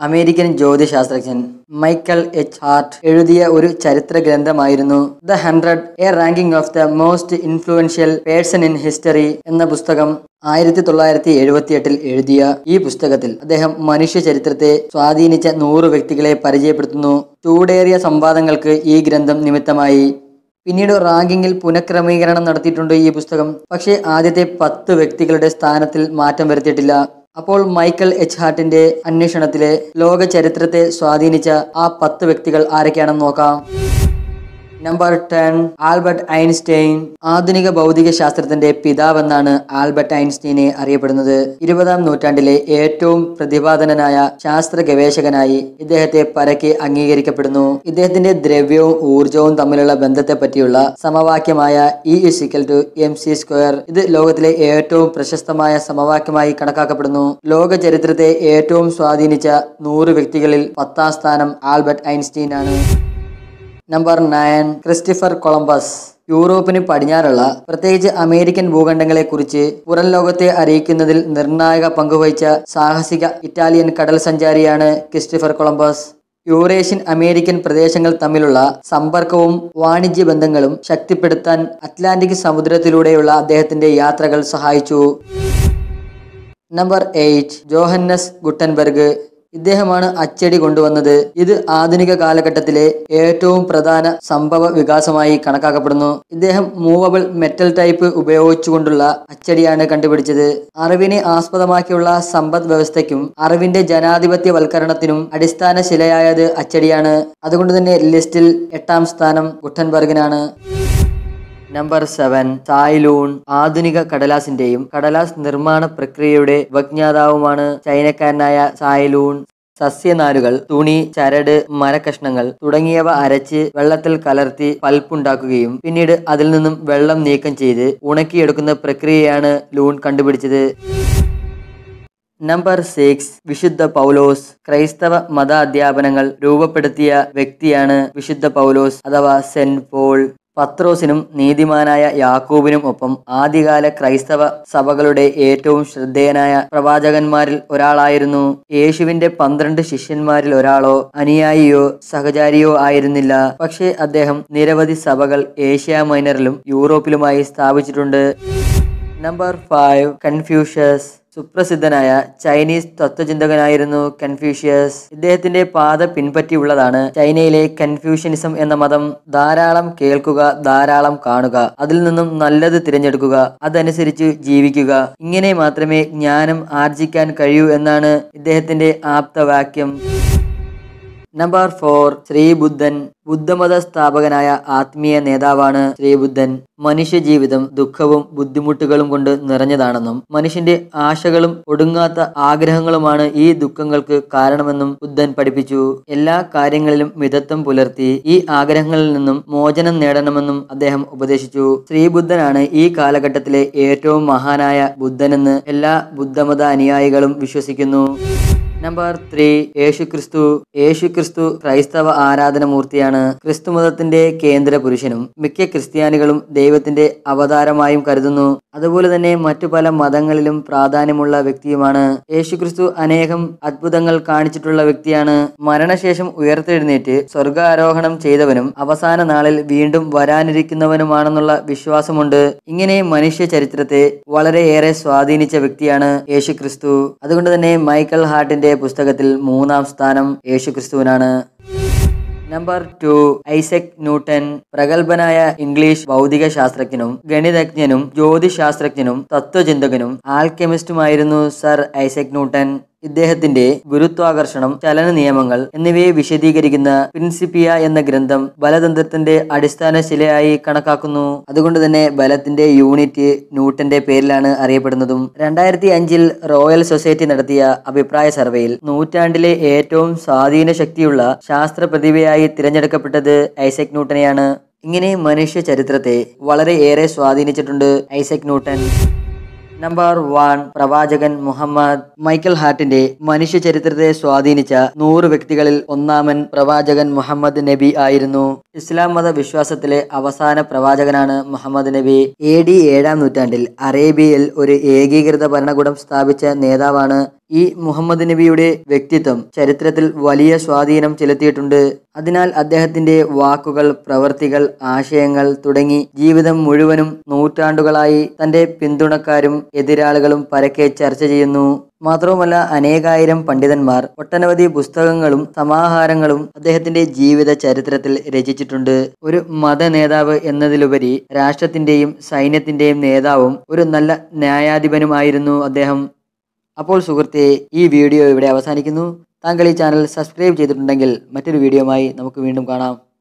American ജ്യോതിശാസ്ത്രജ്ഞൻ Michael H Hart എഴുതിയ ഒരു ചരിത്ര ഗ്രന്ഥമായിരുന്നു the hundred a ranking of the most influential person in history എന്ന പുസ്തകം ആയിരത്തി തൊള്ളായിരത്തി എഴുപത്തി എട്ടിൽ എഴുതിയ ഈ പുസ്തകത്തിൽ അദ്ദേഹം മനുഷ്യ ചരിത്രത്തെ സ്വാധീനിച്ച നൂറ് വ്യക്തികളെ പരിചയപ്പെടുത്തുന്നു ചൂടേറിയ സംവാദങ്ങൾക്ക് ഈ ഗ്രന്ഥം നിമിത്തമായി പിന്നീട് റാങ്കിങ്ങിൽ പുനഃക്രമീകരണം നടത്തിയിട്ടുണ്ട് ഈ പുസ്തകം പക്ഷേ ആദ്യത്തെ പത്ത് വ്യക്തികളുടെ സ്ഥാനത്തിൽ മാറ്റം വരുത്തിയിട്ടില്ല അപ്പോൾ മൈക്കൽ എച്ച് ഹാർട്ടിന്റെ അന്വേഷണത്തിലെ ലോക ചരിത്രത്തെ സ്വാധീനിച്ച ആ പത്ത് വ്യക്തികൾ ആരൊക്കെയാണെന്ന് നോക്കാം നമ്പർ ടെൻ ആൽബർട്ട് ഐൻസ്റ്റൈൻ ആധുനിക ഭൗതിക ശാസ്ത്രത്തിന്റെ പിതാവെന്നാണ് ആൽബർട്ട് ഐൻസ്റ്റൈനെ അറിയപ്പെടുന്നത് ഇരുപതാം നൂറ്റാണ്ടിലെ ഏറ്റവും പ്രതിപാദനനായ ശാസ്ത്ര ഗവേഷകനായി ഇദ്ദേഹത്തെ പരക്കെ അംഗീകരിക്കപ്പെടുന്നു ഇദ്ദേഹത്തിന്റെ ദ്രവ്യവും ഊർജവും തമ്മിലുള്ള ബന്ധത്തെ പറ്റിയുള്ള സമവാക്യമായ E is equal to M C square ഇത് ലോകത്തിലെ ഏറ്റവും പ്രശസ്തമായ സമവാക്യമായി കണക്കാക്കപ്പെടുന്നു ലോക ചരിത്രത്തെ ഏറ്റവും സ്വാധീനിച്ച നൂറ് വ്യക്തികളിൽ പത്താം സ്ഥാനം ആൽബർട്ട് ഐൻസ്റ്റീൻ ആണ് നമ്പർ നയൻ ക്രിസ്റ്റഫർ കൊളംബസ് യൂറോപ്പിന് പടിഞ്ഞാറുള്ള പ്രത്യേകിച്ച് അമേരിക്കൻ ഭൂഖണ്ഡങ്ങളെക്കുറിച്ച് പുറം ലോകത്തെ അറിയിക്കുന്നതിൽ നിർണായക പങ്കുവഹിച്ച സാഹസിക ഇറ്റാലിയൻ കടൽ സഞ്ചാരിയാണ് ക്രിസ്റ്റഫർ കൊളംബസ് യൂറേഷ്യൻ അമേരിക്കൻ പ്രദേശങ്ങൾ തമ്മിലുള്ള സമ്പർക്കവും വാണിജ്യ ബന്ധങ്ങളും ശക്തിപ്പെടുത്താൻ അറ്റ്ലാന്റിക് സമുദ്രത്തിലൂടെയുള്ള അദ്ദേഹത്തിന്റെ യാത്രകൾ സഹായിച്ചു നമ്പർ എയ്റ്റ് ജോഹന്നസ് ഗുട്ടൻബർഗ് ഇദ്ദേഹമാണ് അച്ചടി കൊണ്ടുവന്നത് ഇത് ആധുനിക കാലഘട്ടത്തിലെ ഏറ്റവും പ്രധാന സംഭവ വികാസമായി കണക്കാക്കപ്പെടുന്നു ഇദ്ദേഹം മൂവബിൾ മെറ്റൽ ടൈപ്പ് ഉപയോഗിച്ചുകൊണ്ടുള്ള അച്ചടിയാണ് കണ്ടുപിടിച്ചത് അറിവിനെ ആസ്പദമാക്കിയുള്ള സമ്പദ് വ്യവസ്ഥയ്ക്കും അറിവിന്റെ ജനാധിപത്യവൽക്കരണത്തിനും അടിസ്ഥാന ശിലയായത് അച്ചടിയാണ് അതുകൊണ്ട് തന്നെ ലിസ്റ്റിൽ എട്ടാം സ്ഥാനം ഗുട്ടൻബർഗിനാണ് നമ്പർ സെവൻ സായ്ലൂൺ ആധുനിക കടലാസിന്റെയും കടലാസ് നിർമ്മാണ പ്രക്രിയയുടെ ഉപജ്ഞാതാവുമാണ് ചൈനക്കാരനായ സായ്ലൂൺ സസ്യനാരുകൾ തുണി ചരട് മരക്കഷ്ണങ്ങൾ തുടങ്ങിയവ അരച്ച് വെള്ളത്തിൽ കലർത്തി പൽപ്പുണ്ടാക്കുകയും പിന്നീട് അതിൽ നിന്നും വെള്ളം നീക്കം ചെയ്ത് ഉണക്കിയെടുക്കുന്ന പ്രക്രിയയാണ് ലൂൺ കണ്ടുപിടിച്ചത് നമ്പർ സിക്സ് വിശുദ്ധ പൗലോസ് ക്രൈസ്തവ മത അധ്യാപനങ്ങൾ രൂപപ്പെടുത്തിയ വ്യക്തിയാണ് വിശുദ്ധ പൗലോസ് അഥവാ സെന്റ് പോൾ പത്രോസിനും നീതിമാനായ യാക്കൂബിനും ഒപ്പം ആദ്യകാല ക്രൈസ്തവ സഭകളുടെ ഏറ്റവും ശ്രദ്ധേയനായ പ്രവാചകന്മാരിൽ ഒരാളായിരുന്നു യേശുവിന്റെ പന്ത്രണ്ട് ശിഷ്യന്മാരിൽ ഒരാളോ അനുയായിയോ സഹചാരിയോ ആയിരുന്നില്ല പക്ഷേ അദ്ദേഹം നിരവധി സഭകൾ ഏഷ്യ മൈനറിലും യൂറോപ്പിലുമായി സ്ഥാപിച്ചിട്ടുണ്ട് നമ്പർ ഫൈവ് കൺഫ്യൂഷ്യസ് സുപ്രസിദ്ധനായ ചൈനീസ് തത്വചിന്തകനായിരുന്നു കൺഫ്യൂഷ്യസ് ഇദ്ദേഹത്തിന്റെ പാത പിൻപറ്റിയുള്ളതാണ് ചൈനയിലെ കൺഫ്യൂഷ്യനിസം എന്ന മതം ധാരാളം കേൾക്കുക ധാരാളം കാണുക അതിൽ നിന്നും നല്ലത് തിരഞ്ഞെടുക്കുക അതനുസരിച്ച് ജീവിക്കുക ഇങ്ങനെ മാത്രമേ ജ്ഞാനം ആർജിക്കാൻ കഴിയൂ എന്നാണ് ഇദ്ദേഹത്തിന്റെ ആപ്തവാക്യം നമ്പർ ഫോർ ശ്രീബുദ്ധൻ ബുദ്ധമത സ്ഥാപകനായ ആത്മീയ നേതാവാണ് ശ്രീബുദ്ധൻ മനുഷ്യജീവിതം ദുഃഖവും ബുദ്ധിമുട്ടുകളും കൊണ്ട് നിറഞ്ഞതാണെന്നും മനുഷ്യന്റെ ആശകളും ഒടുങ്ങാത്ത ആഗ്രഹങ്ങളുമാണ് ഈ ദുഃഖങ്ങൾക്ക് കാരണമെന്നും ബുദ്ധൻ പഠിപ്പിച്ചു എല്ലാ കാര്യങ്ങളിലും മിതത്വം പുലർത്തി ഈ ആഗ്രഹങ്ങളിൽ നിന്നും മോചനം നേടണമെന്നും അദ്ദേഹം ഉപദേശിച്ചു ശ്രീബുദ്ധനാണ് ഈ കാലഘട്ടത്തിലെ ഏറ്റവും മഹാനായ ബുദ്ധനെന്ന് എല്ലാ ബുദ്ധമത അനുയായികളും വിശ്വസിക്കുന്നു നമ്പർ ത്രീ യേശുക്രിസ്തു യേശുക്രിസ്തു ക്രൈസ്തവ ആരാധനമൂർത്തിയാണ് ക്രിസ്തു മതത്തിന്റെ കേന്ദ്ര പുരുഷനും മിക്ക ക്രിസ്ത്യാനികളും ദൈവത്തിന്റെ അവതാരമായും കരുതുന്നു അതുപോലെ തന്നെ മറ്റു പല മതങ്ങളിലും പ്രാധാന്യമുള്ള വ്യക്തിയുമാണ് യേശുക്രിസ്തു അനേകം അത്ഭുതങ്ങൾ കാണിച്ചിട്ടുള്ള വ്യക്തിയാണ് മരണശേഷം ഉയർത്തെഴുന്നേറ്റ് സ്വർഗാരോഹണം ചെയ്തവനും അവസാന നാളിൽ വീണ്ടും വരാനിരിക്കുന്നവനുമാണെന്നുള്ള വിശ്വാസമുണ്ട് ഇങ്ങനെ മനുഷ്യ ചരിത്രത്തെ വളരെയേറെ സ്വാധീനിച്ച വ്യക്തിയാണ് യേശുക്രിസ്തു അതുകൊണ്ട് തന്നെ മൈക്കൽ ഹാർട്ടിന്റെ പുസ്തകത്തിൽ മൂന്നാം സ്ഥാനം യേശുക്രിസ്തുവിനാണ് നമ്പർ ടു ഐസക് ന്യൂട്ടൻ പ്രഗത്ഭനായ ഇംഗ്ലീഷ് ഭൗതിക ശാസ്ത്രജ്ഞനും ഗണിതജ്ഞനും ജ്യോതിശാസ്ത്രജ്ഞനും തത്വചിന്തകനും ആൽക്കെമിസ്റ്റുമായിരുന്നു സർ ഐസക് ന്യൂട്ടൻ ഇദ്ദേഹത്തിന്റെ ഗുരുത്വാകർഷണം ചലന നിയമങ്ങൾ എന്നിവയെ വിശദീകരിക്കുന്ന പ്രിൻസിപ്പിയ എന്ന ഗ്രന്ഥം ബലതന്ത്രത്തിന്റെ അടിസ്ഥാന ശിലയായി കണക്കാക്കുന്നു അതുകൊണ്ട് തന്നെ ബലത്തിന്റെ യൂണിറ്റ് ന്യൂട്ടന്റെ പേരിലാണ് അറിയപ്പെടുന്നതും രണ്ടായിരത്തി അഞ്ചിൽ റോയൽ സൊസൈറ്റി നടത്തിയ അഭിപ്രായ സർവേയിൽ നൂറ്റാണ്ടിലെ ഏറ്റവും സ്വാധീന ശക്തിയുള്ള ശാസ്ത്ര പ്രതിഭയായി തിരഞ്ഞെടുക്കപ്പെട്ടത് ഐസക് ന്യൂട്ടനെയാണ് ഇങ്ങനെ മനുഷ്യ ചരിത്രത്തെ വളരെയേറെ സ്വാധീനിച്ചിട്ടുണ്ട് ഐസക് ന്യൂട്ടൻ നമ്പർ വൺ പ്രവാചകൻ മുഹമ്മദ് മൈക്കൽ ഹാർട്ടിന്റെ മനുഷ്യ ചരിത്രത്തെ സ്വാധീനിച്ച നൂറ് വ്യക്തികളിൽ ഒന്നാമൻ പ്രവാചകൻ മുഹമ്മദ് നബി ആയിരുന്നു ഇസ്ലാം മത വിശ്വാസത്തിലെ അവസാന പ്രവാചകനാണ് മുഹമ്മദ് നബി എ ഡി ഏഴാം നൂറ്റാണ്ടിൽ അറേബ്യയിൽ ഒരു ഏകീകൃത ഭരണകൂടം സ്ഥാപിച്ച നേതാവാണ് ഈ മുഹമ്മദ് നബിയുടെ വ്യക്തിത്വം ചരിത്രത്തിൽ വലിയ സ്വാധീനം ചെലുത്തിയിട്ടുണ്ട് അതിനാൽ അദ്ദേഹത്തിന്റെ വാക്കുകൾ പ്രവർത്തികൾ ആശയങ്ങൾ തുടങ്ങി ജീവിതം മുഴുവനും നൂറ്റാണ്ടുകളായി തന്റെ പിന്തുണക്കാരും എതിരാളികളും പരക്കെ ചർച്ച ചെയ്യുന്നു മാത്രവുമല്ല അനേകായിരം പണ്ഡിതന്മാർ ഒട്ടനവധി പുസ്തകങ്ങളും സമാഹാരങ്ങളും അദ്ദേഹത്തിന്റെ ജീവിത ചരിത്രത്തിൽ രചിച്ചിട്ടുണ്ട് ഒരു മത നേതാവ് എന്നതിലുപരി രാഷ്ട്രത്തിന്റെയും സൈന്യത്തിന്റെയും നേതാവും ഒരു നല്ല ന്യായാധിപനുമായിരുന്നു അദ്ദേഹം അപ്പോൾ സുഹൃത്തെ ഈ വീഡിയോ ഇവിടെ അവസാനിക്കുന്നു താങ്കൾ ഈ ചാനൽ സബ്സ്ക്രൈബ് ചെയ്തിട്ടുണ്ടെങ്കിൽ മറ്റൊരു വീഡിയോയുമായി നമുക്ക് വീണ്ടും കാണാം